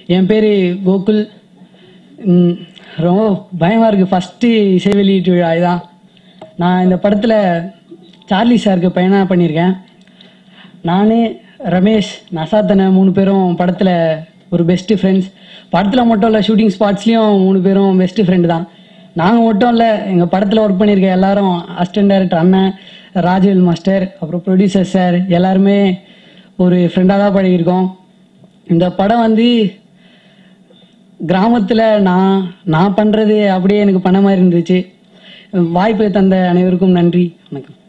என் பேர் கோகுல் ம், ரொம்ப பயமாக இருக்குது ஃபஸ்ட்டு இசை வெளியீட்டு விழா இதான் நான் இந்த படத்தில் சார்லி சாருக்கு பயணம் பண்ணியிருக்கேன் நான் ரமேஷ் நசாத்தனை மூணு பேரும் படத்தில் ஒரு பெஸ்ட்டு ஃப்ரெண்ட்ஸ் படத்தில் மட்டும் இல்லை ஷூட்டிங் ஸ்பாட்ஸ்லேயும் மூணு பேரும் பெஸ்ட்டு ஃப்ரெண்டு தான் நாங்கள் மட்டும் இல்லை எங்கள் படத்தில் ஒர்க் பண்ணியிருக்க எல்லாரும் அசிஸ்டன்ட் டைரக்டர் அண்ணன் ராஜவேல் மாஸ்டர் அப்புறம் ப்ரொடியூசர் சார் எல்லாருமே ஒரு ஃப்ரெண்டாக தான் பழகியிருக்கோம் இந்த படம் வந்து கிராமத்தில் நான் நான் பண்ணுறது அப்படியே எனக்கு பண்ண மாதிரி இருந்துச்சு வாய்ப்பு தந்த அனைவருக்கும் நன்றி வணக்கம்